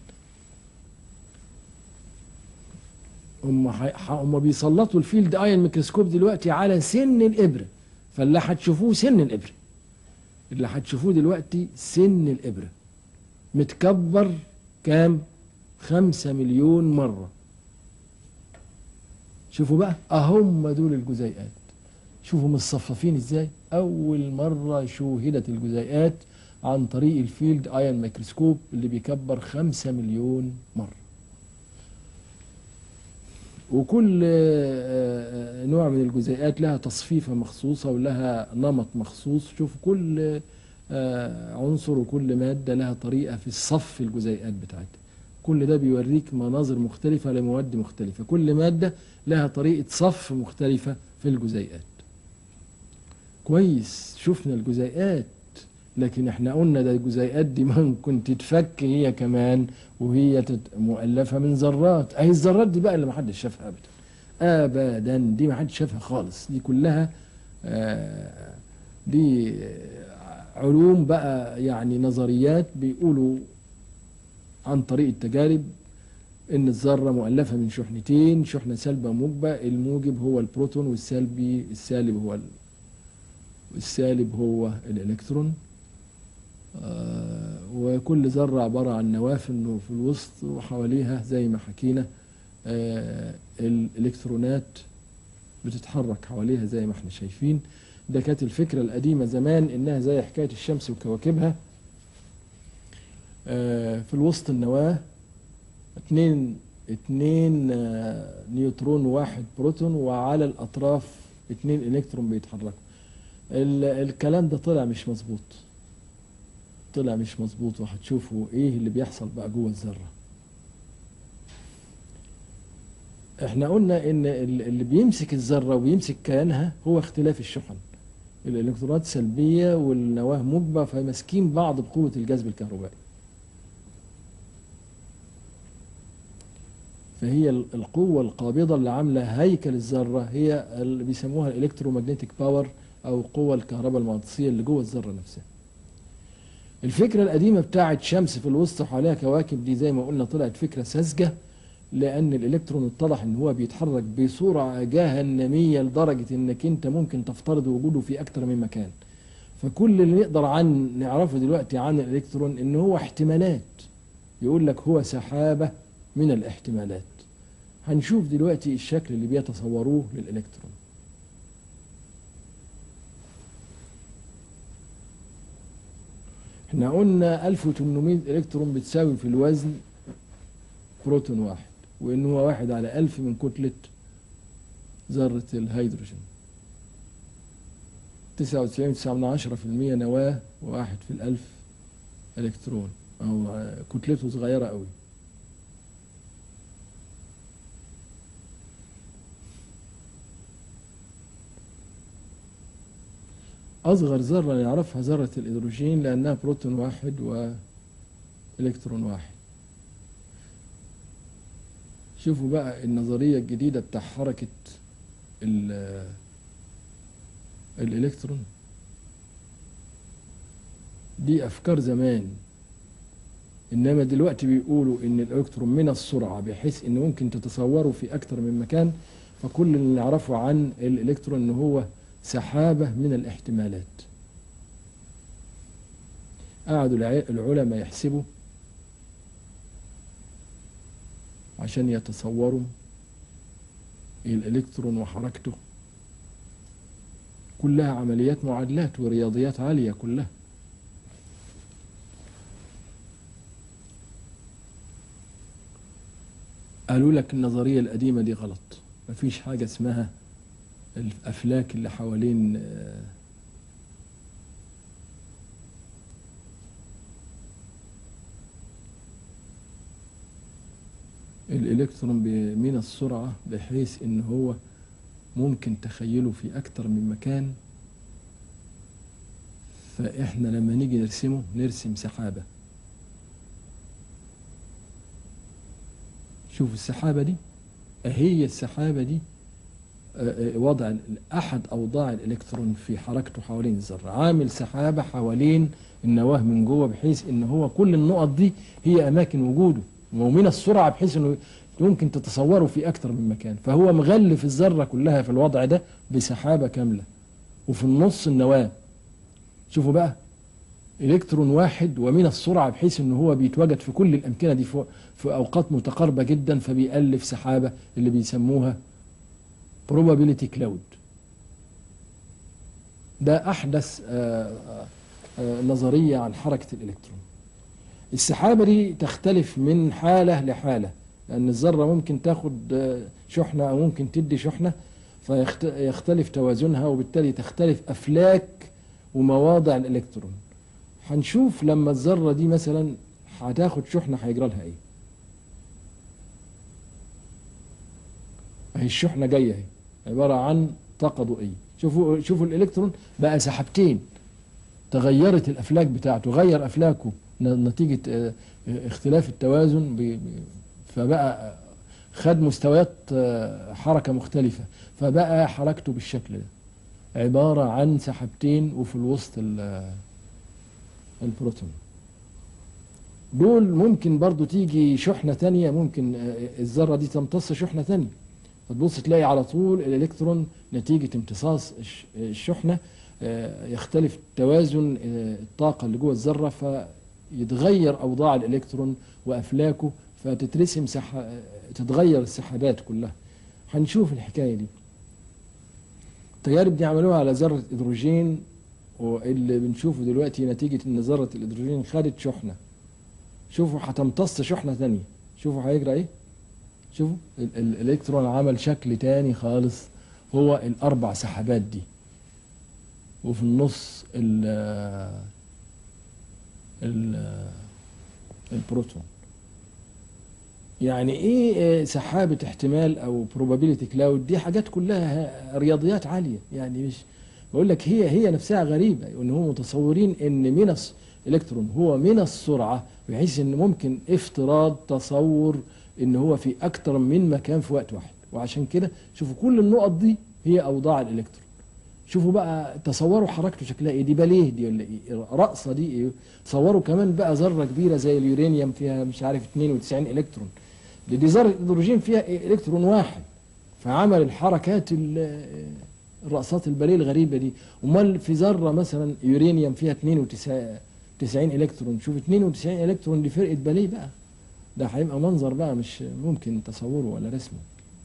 هم ح- هم بيسلطوا الفيلد ايون ميكروسكوب دلوقتي على سن الابره فاللي هتشوفوه سن الابره اللي هتشوفوه دلوقتي سن الابره متكبر كام خمسة مليون مرة شوفوا بقى اهم دول الجزيئات شوفوا متصففين ازاي اول مرة شوهدت الجزيئات عن طريق الفيلد ايون ميكروسكوب اللي بيكبر خمسة مليون مرة وكل آه، آه، نوع من الجزيئات لها تصفيفة مخصوصة ولها نمط مخصوص شوف كل آه، عنصر وكل مادة لها طريقة في صف الجزيئات بتاعتها كل ده بيوريك مناظر مختلفة لمواد مختلفة كل مادة لها طريقة صف مختلفة في الجزيئات كويس شفنا الجزيئات لكن احنا قلنا ده الجزيئات دي ممكن تتفك هي كمان وهي تت- مؤلفة من ذرات اهي الذرات دي بقى اللي محدش شافها ابدا ابدا دي محدش شافها خالص دي كلها آه، دي آه، علوم بقى يعني نظريات بيقولوا عن طريق التجارب ان الذره مؤلفه من شحنتين شحنه سالبه وموجبه الموجب هو البروتون والسلبي السالب هو ال- السالب هو الالكترون آه، وكل ذره عباره عن نواه في النو- في الوسط وحواليها زي ما حكينا آه، الالكترونات بتتحرك حواليها زي ما احنا شايفين ده كانت الفكره القديمه زمان انها زي حكايه الشمس وكواكبها آه، في الوسط النواه اتنين اتنين آه، نيوترون وواحد بروتون وعلى الاطراف اتنين الكترون بيتحركوا ال- الكلام ده طلع مش مظبوط طلع مش مظبوط وهتشوفوا ايه اللي بيحصل بقى جوه الذره احنا قلنا ان ال- اللي بيمسك الذره وبيمسك كيانها هو اختلاف الشحن الالكترونات سلبيه والنواه موجبه فماسكين بعض بقوه الجذب الكهربائي فهي ال- القوة القابضة اللي عاملة هيكل الذرة هي اللي بيسموها الالكترومagnetic باور أو قوة الكهرباء المغناطيسية اللي جوه الذرة نفسها. الفكرة القديمة بتاعت شمس في الوسط وحواليها كواكب دي زي ما قلنا طلعت فكرة ساذجة لأن الإلكترون اتضح إن هو بيتحرك بسرعة جهنمية لدرجة إنك أنت ممكن تفترض وجوده في أكتر من مكان. فكل اللي نقدر عن نعرفه دلوقتي عن الإلكترون إن هو احتمالات. يقول لك هو سحابة من الاحتمالات. هنشوف دلوقتي الشكل اللي بيتصوروه للإلكترون. احنا قلنا 1800 الكترون بتساوي في الوزن بروتون واحد وان هو واحد على ألف من كتلة ذرة الهيدروجين تسعة وتسعين تسعة من عشرة في المية نواة وواحد في الألف إلكترون أو آه، كتلته صغيرة قوي أصغر ذرة نعرفها ذرة الهيدروجين لأنها بروتون واحد وإلكترون واحد شوفوا بقى النظرية الجديدة بتاع حركة ال- الإلكترون دي أفكار زمان إنما دلوقتي بيقولوا إن الإلكترون من السرعة بحيث إن ممكن تتصوره في أكتر من مكان فكل اللي نعرفه عن الإلكترون إن هو سحابة من الاحتمالات قعدوا الع- العلماء يحسبوا عشان يتصوروا الإلكترون وحركته كلها عمليات معادلات ورياضيات عالية كلها قالوا لك النظرية القديمة دي غلط مفيش حاجة اسمها الأفلاك اللي حوالين آه، الإلكترون ب- من السرعة بحيث إن هو ممكن تخيله في أكتر من مكان فإحنا لما نيجي نرسمه نرسم سحابة شوفوا السحابة دي هي السحابة دي آه، آه، وضع ال- أحد أوضاع الإلكترون في حركته حوالين الذرة عامل سحابة حوالين النواة من جوه بحيث إن هو كل النقط دي هي أماكن وجوده ومن السرعة بحيث إنه ممكن تتصوره في أكتر من مكان فهو مغلف الذرة كلها في الوضع ده بسحابة كاملة وفي النص النواة شوفوا بقى إلكترون واحد ومن السرعة بحيث إن هو بيتواجد في كل الأمكنة دي في في أوقات متقاربة جدا فبيألف سحابة اللي بيسموها probability cloud ده أحدث آه، آه، آه، نظرية عن حركة الإلكترون السحابة دي تختلف من حالة لحالة لأن الذرة ممكن تاخد آه، شحنة أو ممكن تدي شحنة فيختلف توازنها وبالتالي تختلف أفلاك ومواضع الإلكترون هنشوف لما الذرة دي مثلا هتاخد شحنة هيجرى لها إيه اهي الشحنة جاية اهي عبارة عن طاقة ضوئية شوفوا شوفوا الإلكترون بقى سحابتين تغيرت الأفلاك بتاعته غير أفلاكه ن- نتيجة آه، آه، اختلاف التوازن ب- ب- فبقى آه، خد مستويات آه، حركة مختلفة فبقى حركته بالشكل ده عبارة عن سحابتين وفي الوسط ال- آه، البروتون دول ممكن برضو تيجي شحنة تانية ممكن آه، الذرة دي تمتص شحنة تانية فتبص تلاقي على طول الإلكترون نتيجة امتصاص الش- الشحنة آه، يختلف توازن آه، الطاقة اللي جوه الذرة فيتغير أوضاع الإلكترون وأفلاكه فتترسم سح... آه، تتغير السحابات كلها هنشوف الحكاية دي التجارب دي عملوها على ذرة هيدروجين واللي بنشوفه دلوقتي نتيجة ان ذرة الهيدروجين خدت شحنة شوفوا هتمتص شحنة تانية شوفوا هيجرى ايه شوفوا ال- ال- الالكترون عمل شكل تاني خالص هو الاربع سحابات دي وفي النص ال ال البروتون يعني ايه آه، سحابة احتمال او probability cloud دي حاجات كلها رياضيات عالية يعني مش بقول لك هي هي نفسها غريبة ان هم متصورين ان من الالكترون هو من السرعة بحيث ان ممكن افتراض تصور ان هو في اكتر من مكان في وقت واحد وعشان كده شوفوا كل النقط دي هي اوضاع الالكترون شوفوا بقى تصوروا حركته شكلها ايه دي باليه دي ولا ايه رقصه دي ايه تصوروا كمان بقى ذره كبيره زي اليورانيوم فيها مش عارف 92 الكترون دي, دي ذره هيدروجين فيها إيه الكترون واحد فعمل الحركات ال- الرقصات الباليه الغريبه دي امال في ذره مثلا يورانيوم فيها 92 90 الكترون شوف 92 الكترون دي فرقه باليه بقى ده هيبقى منظر بقى مش ممكن تصوره ولا رسمه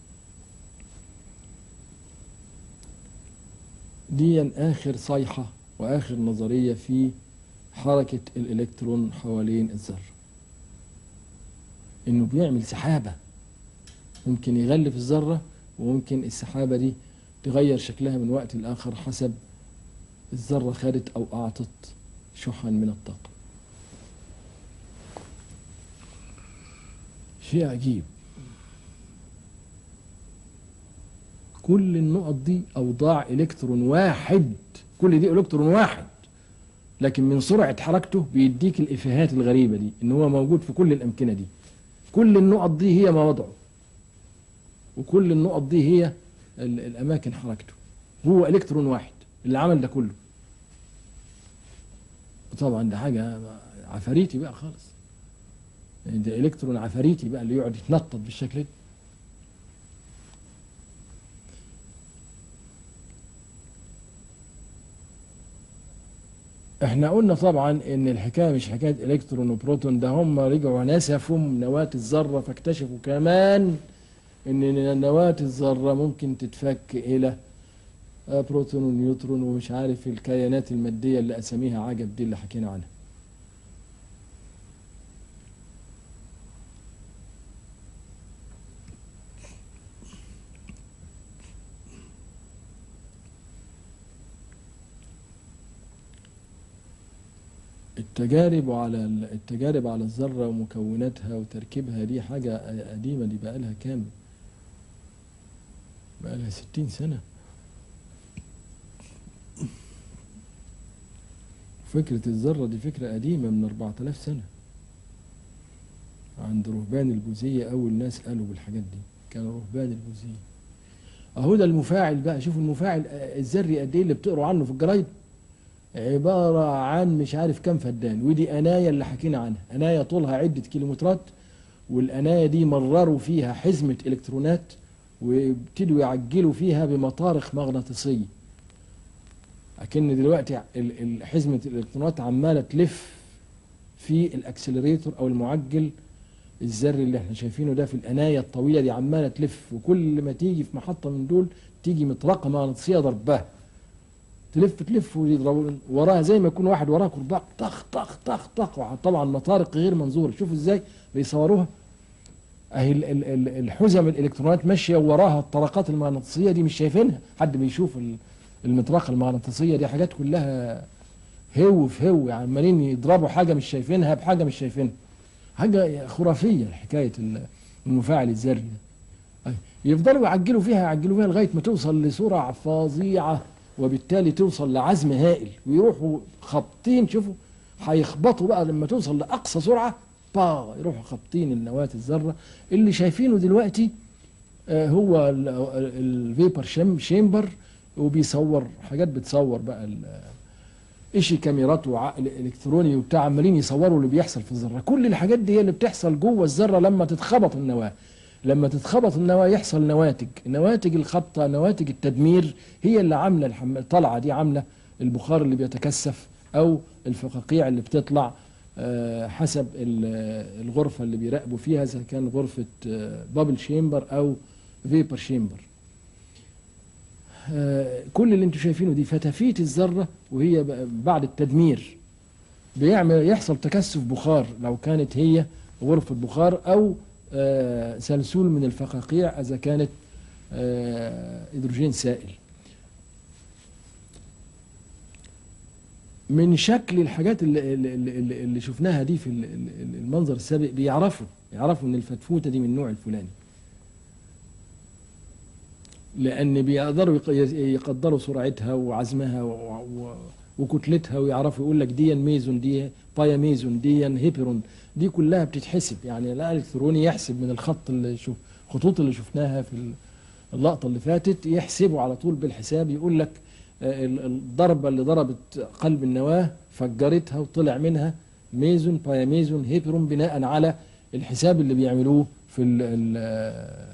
دي آخر صيحة وآخر نظرية في حركة الإلكترون حوالين الذرة إنه بيعمل سحابة ممكن يغلف الذرة وممكن السحابة دي تغير شكلها من وقت لآخر حسب الذرة خدت أو أعطت شحن من الطاقة شيء عجيب كل النقط دي اوضاع الكترون واحد كل دي الكترون واحد لكن من سرعه حركته بيديك الافيهات الغريبه دي ان هو موجود في كل الامكنه دي كل النقط دي هي مواضعه وكل النقط دي هي ال- الاماكن حركته هو الكترون واحد اللي عمل ده كله طبعا ده حاجه عفاريتي بقى خالص يعني ده الكترون عفاريتي بقى اللي يقعد يتنطط بالشكل ده احنا قلنا طبعا ان الحكايه مش حكايه الكترون وبروتون ده هم رجعوا نسفوا نواه الذره فاكتشفوا كمان ان نواه الذره ممكن تتفك الى آه، بروتون ونيوترون ومش عارف الكيانات الماديه اللي اساميها عجب دي اللي حكينا عنها التجارب على التجارب على الذرة ومكوناتها وتركيبها دي حاجة قديمة دي بقى لها كام؟ بقى لها 60 سنة فكرة الذرة دي فكرة قديمة من 4000 سنة عند رهبان البوذية أول ناس قالوا بالحاجات دي كانوا رهبان البوذية أهو ده المفاعل بقى شوفوا المفاعل آه، الذري قد إيه اللي بتقروا عنه في الجرايد عبارة عن مش عارف كم فدان ودي أناية اللي حكينا عنها أناية طولها عدة كيلومترات والأناية دي مرروا فيها حزمة إلكترونات وابتدوا يعجلوا فيها بمطارق مغناطيسية أكن دلوقتي ال- ال- حزمة الإلكترونات عمالة تلف في الأكسلريتور أو المعجل الذري اللي احنا شايفينه ده في الأناية الطويلة دي عمالة تلف وكل ما تيجي في محطة من دول تيجي مطرقة مغناطيسية ضربها تلف تلف ويضربوا وراها زي ما يكون واحد وراه كرباج طخ طخ طخ طخ طبعا مطارق غير منظوره شوفوا ازاي بيصوروها اهي ال- ال- ال- الحزم الالكترونات ماشيه وراها الطرقات المغناطيسيه دي مش شايفينها حد بيشوف ال- المطرقه المغناطيسيه دي حاجات كلها هو في هو يعني عمالين يضربوا حاجه مش شايفينها بحاجه مش شايفينها حاجه خرافيه حكايه ال- المفاعل الذري ده أي. يفضلوا يعجلوا فيها يعجلوا فيها لغايه ما توصل لسرعه فظيعه وبالتالي توصل لعزم هائل ويروحوا خابطين شوفوا هيخبطوا بقى لما توصل لاقصى سرعه با يروحوا خابطين النواه الذره اللي شايفينه دلوقتي آه، هو الفيبر شيمبر وبيصور حاجات بتصور بقى ال- اشي كاميرات وعقل الكتروني وبتاع عمالين يصوروا اللي بيحصل في الذره كل الحاجات دي هي اللي بتحصل جوه الذره لما تتخبط النواه لما تتخبط النواه يحصل نواتج نواتج الخبطه نواتج التدمير هي اللي عامله الحم... الطلعه دي عامله البخار اللي بيتكثف او الفقاقيع اللي بتطلع آه، حسب ال- الغرفه اللي بيراقبوا فيها اذا كان غرفه بابل شيمبر او فيبر شيمبر آه، كل اللي انتم شايفينه دي فتافيت الذره وهي ب- بعد التدمير بيعمل يحصل تكثف بخار لو كانت هي غرفه بخار او آه، سلسول من الفقاقيع اذا كانت آه، هيدروجين سائل من شكل الحاجات اللي, اللي, اللي, اللي شفناها دي في ال- ال- المنظر السابق بيعرفوا يعرفوا ان الفتفوته دي من النوع الفلاني لان بيقدروا يق- يقدروا سرعتها وعزمها و- و- وكتلتها ويعرفوا يقول لك دي ميزون دي بايا ميزون دي هيبرون دي كلها بتتحسب يعني الالكتروني يحسب من الخط اللي شوف الخطوط اللي شفناها في اللقطه اللي فاتت يحسبوا على طول بالحساب يقول لك آه، ال- الضربه اللي ضربت قلب النواه فجرتها وطلع منها ميزون بايا ميزون هيبرون بناء على الحساب اللي بيعملوه في ال ال آه،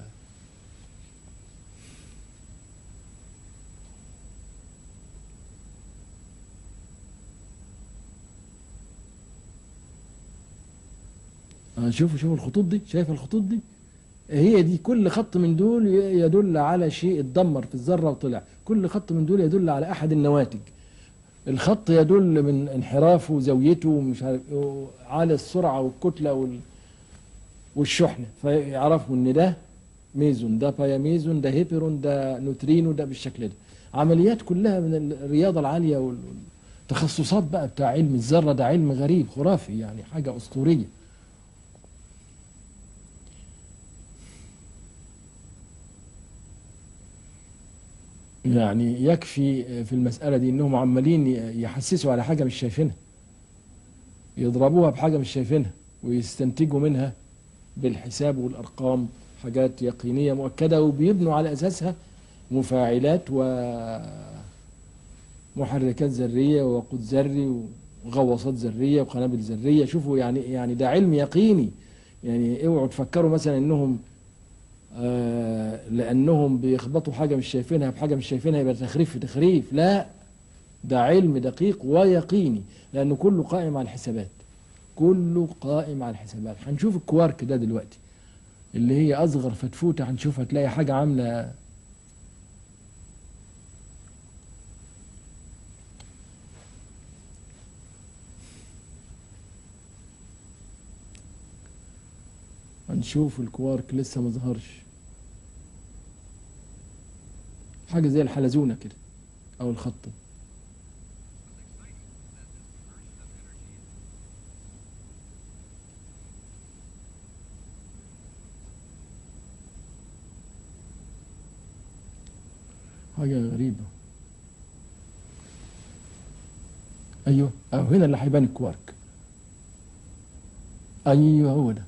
آه، شوفوا شوفوا الخطوط دي شايف الخطوط دي هي دي كل خط من دول ي- يدل على شيء اتدمر في الذرة وطلع كل خط من دول يدل على أحد النواتج الخط يدل من انحرافه وزاويته ومش عارف على السرعة والكتلة وال والشحنة فيعرفوا ان ده ميزون ده بايا ميزون ده هيبرون ده نوترينو ده بالشكل ده عمليات كلها من الرياضة العالية والتخصصات بقى بتاع علم الذرة ده علم غريب خرافي يعني حاجة أسطورية يعني يكفي في المسألة دي انهم عمالين يحسسوا على حاجة مش شايفينها يضربوها بحاجة مش شايفينها ويستنتجوا منها بالحساب والأرقام حاجات يقينية مؤكدة وبيبنوا على أساسها مفاعلات ومحركات ذرية ووقود ذري وغواصات ذرية وقنابل ذرية شوفوا يعني يعني ده علم يقيني يعني اوعوا تفكروا مثلا انهم آه لانهم بيخبطوا حاجه مش شايفينها بحاجه مش شايفينها يبقى تخريف في تخريف لا ده علم دقيق ويقيني لانه كله قائم على الحسابات كله قائم على الحسابات هنشوف الكوارك ده دلوقتي اللي هي اصغر فتفوته هنشوفها تلاقي حاجه عامله هنشوف الكوارك لسه ما ظهرش حاجه زي الحلزونه كده او الخط حاجه غريبه ايوه اهو هنا اللي هيبان الكوارك ايوه هو ده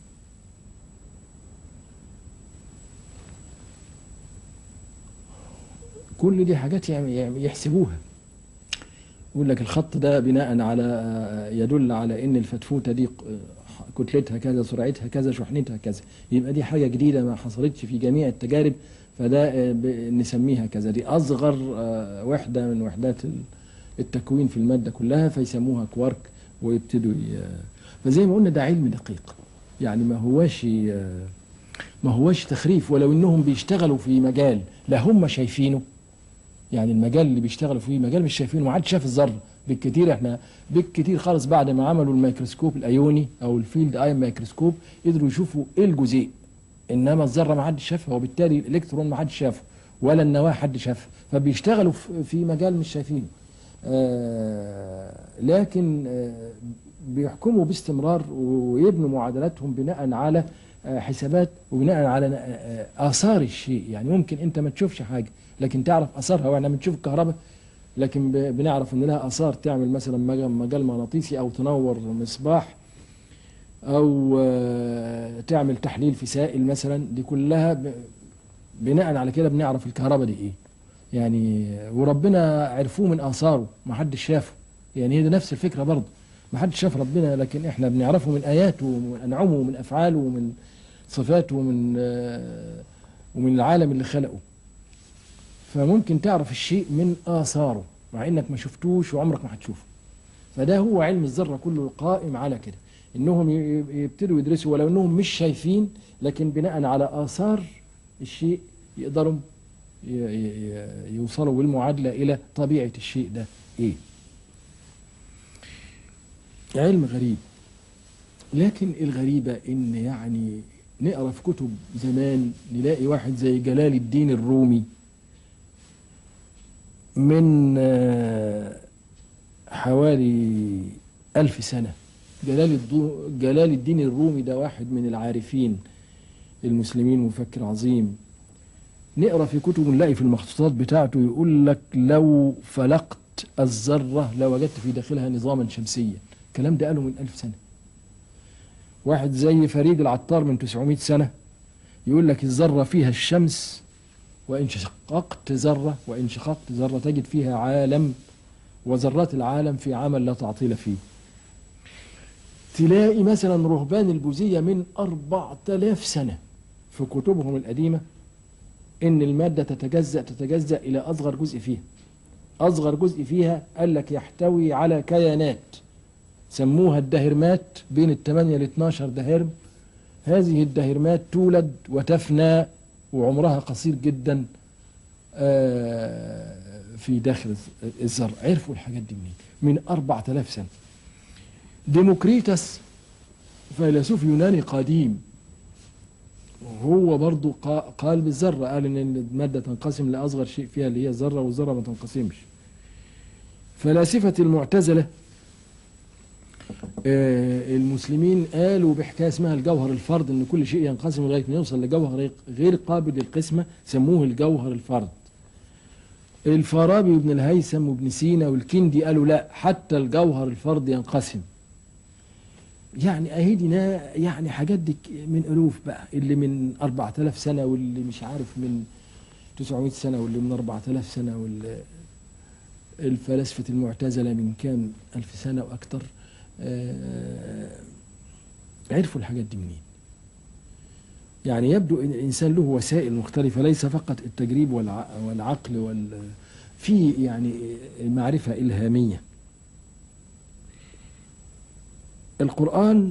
كل دي حاجات يعم- يعم- يحسبوها يقول لك الخط ده بناء على يدل على ان الفتفوته دي ق- كتلتها كذا سرعتها كذا شحنتها كذا يبقى دي حاجه جديده ما حصلتش في جميع التجارب فده آه، ب- نسميها كذا دي اصغر آه، وحده من وحدات ال- التكوين في الماده كلها فيسموها كوارك ويبتدوا ي- فزي ما قلنا ده علم دقيق يعني ما هواش آه، ما هواش تخريف ولو انهم بيشتغلوا في مجال لا هم شايفينه يعني المجال اللي بيشتغلوا فيه مجال مش شايفينه ما حدش شاف الذره بالكتير احنا بالكتير خالص بعد ما عملوا الميكروسكوب الايوني او الفيلد اي ميكروسكوب قدروا يشوفوا ايه الجزيء انما الذره ما حدش شافها وبالتالي الالكترون ما حدش شافه ولا النواه حد شافها فبيشتغلوا في- في مجال مش شايفينه آه لكن آه بيحكموا باستمرار ويبنوا معادلاتهم بناء على آه حسابات وبناء على آه آه اثار الشيء يعني ممكن انت ما تشوفش حاجه لكن تعرف اثارها واحنا بنشوف الكهرباء لكن ب- بنعرف ان لها اثار تعمل مثلا مجال مجال مغناطيسي او تنور مصباح او آه، تعمل تحليل في سائل مثلا دي كلها ب- بناء على كده بنعرف الكهرباء دي ايه يعني وربنا عرفوه من اثاره ما حدش شافه يعني هي دي نفس الفكره برضه ما حدش شاف ربنا لكن احنا بنعرفه من اياته ومن انعمه ومن افعاله ومن صفاته ومن آه، ومن العالم اللي خلقه فممكن تعرف الشيء من آثاره مع انك ما شفتوش وعمرك ما هتشوفه فده هو علم الذرة كله قائم على كده انهم ي- ي- يبتدوا يدرسوا ولو انهم مش شايفين لكن بناء على آثار الشيء يقدروا ي- ي- ي- يوصلوا بالمعادلة الى طبيعة الشيء ده ايه علم غريب لكن الغريبة ان يعني نقرا في كتب زمان نلاقي واحد زي جلال الدين الرومي من آه، حوالي ألف سنة جلال, الدو جلال الدين الرومي ده واحد من العارفين المسلمين مفكر عظيم نقرا في كتب نلاقي في المخطوطات بتاعته يقول لك لو فلقت الذرة لوجدت في داخلها نظاما شمسيا الكلام ده قاله من ألف سنة واحد زي فريد العطار من 900 سنة يقول لك الذرة فيها الشمس وإن شققت ذرة وإن شققت ذرة تجد فيها عالم وذرات العالم في عمل لا تعطيل فيه تلاقي مثلا رهبان البوذية من أربعة آلاف سنة في كتبهم القديمة إن المادة تتجزأ تتجزأ إلى أصغر جزء فيها أصغر جزء فيها قال لك يحتوي على كيانات سموها الدهرمات بين الثمانية ل 12 دهرم هذه الدهرمات تولد وتفنى وعمرها قصير جدا آه، في داخل الذر عرفوا الحاجات دي منين من أربعة آلاف سنة ديموكريتس فيلسوف يوناني قديم هو برضو قا- قال بالذرة قال ان المادة تنقسم لأصغر شيء فيها اللي هي الذرة والذرة ما تنقسمش فلاسفة المعتزلة آه، المسلمين قالوا بحكاية اسمها الجوهر الفرد ان كل شيء ينقسم لغاية ما يوصل لجوهر غير قابل للقسمة سموه الجوهر الفرد الفارابي وابن الهيثم وابن سينا والكندي قالوا لا حتى الجوهر الفرد ينقسم يعني اهدنا يعني حاجات دي من الوف بقى اللي من 4000 سنه واللي مش عارف من 900 سنه واللي من 4000 سنه واللي الفلاسفه المعتزله من كام الف سنه واكثر آه، عرفوا الحاجات دي منين يعني يبدو ان الانسان له وسائل مختلفه ليس فقط التجريب والع- والعقل وال في يعني معرفه الهاميه القرآن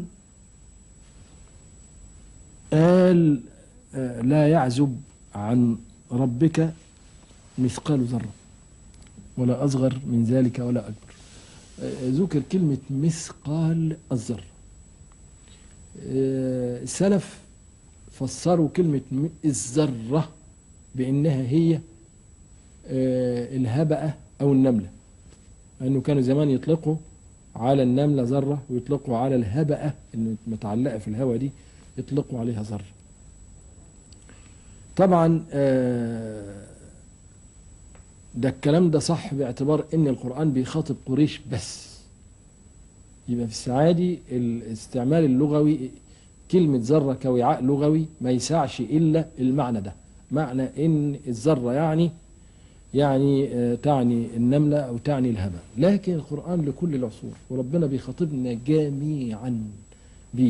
قال آه، لا يعزب عن ربك مثقال ذرة ولا أصغر من ذلك ولا أكبر آه، ذكر كلمة مثقال الذرة آه، السلف فسروا كلمة م- الذرة بأنها هي آه، الهبأة أو النملة لأنه كانوا زمان يطلقوا على النملة ذرة ويطلقوا على الهبأة اللي متعلقة في الهواء دي يطلقوا عليها ذرة طبعا آه، ده الكلام ده صح باعتبار ان القرآن بيخاطب قريش بس يبقى في السعادي الاستعمال اللغوي كلمة ذرة كوعاء لغوي ما يسعش إلا المعنى ده معنى ان الذرة يعني يعني آه، تعني النملة أو تعني الهبة لكن القرآن لكل العصور وربنا بيخاطبنا جميعا بيه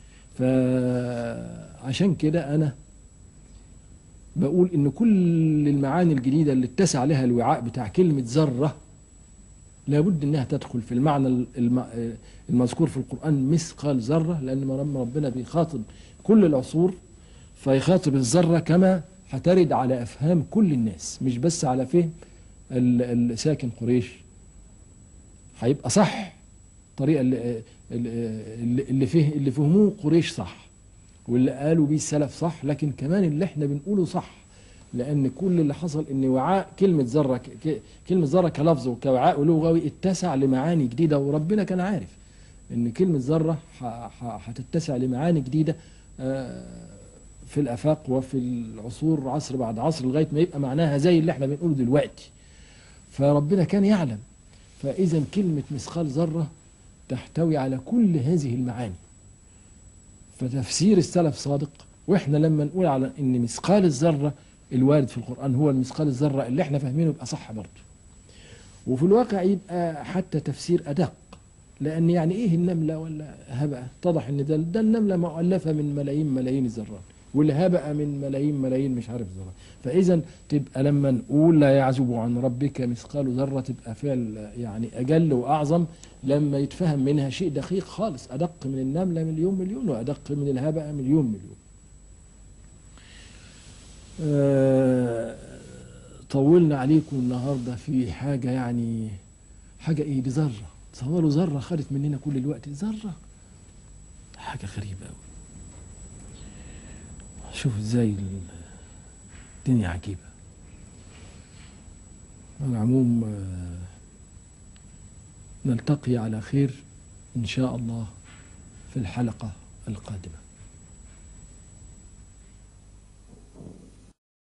فعشان كده أنا بقول إن كل المعاني الجديدة اللي اتسع لها الوعاء بتاع كلمة ذرة لابد إنها تدخل في المعنى الم- آه، المذكور في القرآن مثقال ذرة لأن لما ربنا بيخاطب كل العصور فيخاطب الذرة كما هترد على افهام كل الناس مش بس على فهم ال- ال- ساكن قريش هيبقى صح الطريقه اللي اللي اللي فيه اللي فهموه قريش صح واللي قالوا بيه السلف صح لكن كمان اللي احنا بنقوله صح لان كل اللي حصل ان وعاء كلمه ذره ك- ك- كلمه ذره كلفظ وكوعاء لغوي اتسع لمعاني جديده وربنا كان عارف ان كلمه ذره ح- ح- هتتسع لمعاني جديده آه، في الافاق وفي العصور عصر بعد عصر لغايه ما يبقى معناها زي اللي احنا بنقوله دلوقتي فربنا كان يعلم فاذا كلمه مثقال ذره تحتوي على كل هذه المعاني فتفسير السلف صادق واحنا لما نقول على ان مثقال الذره الوارد في القران هو المثقال الذره اللي احنا فاهمينه يبقى صح برضه وفي الواقع يبقى حتى تفسير ادق لان يعني ايه النمله ولا هبأ اتضح ان ده, ده النمله مؤلفه من ملايين ملايين الذرات والهبأ من ملايين ملايين مش عارف ذرات فاذا تبقى لما نقول لا يعزب عن ربك مثقال ذره تبقى فعل يعني اجل واعظم لما يتفهم منها شيء دقيق خالص ادق من النمله مليون مليون وادق من الهبأ مليون مليون آه، طولنا عليكم النهارده في حاجه يعني حاجه ايه دي ذره تصوروا ذره خدت مننا كل الوقت ذره حاجه غريبه قوي شوف ازاي ال- الدنيا عجيبه على العموم آه، نلتقي على خير ان شاء الله في الحلقه القادمه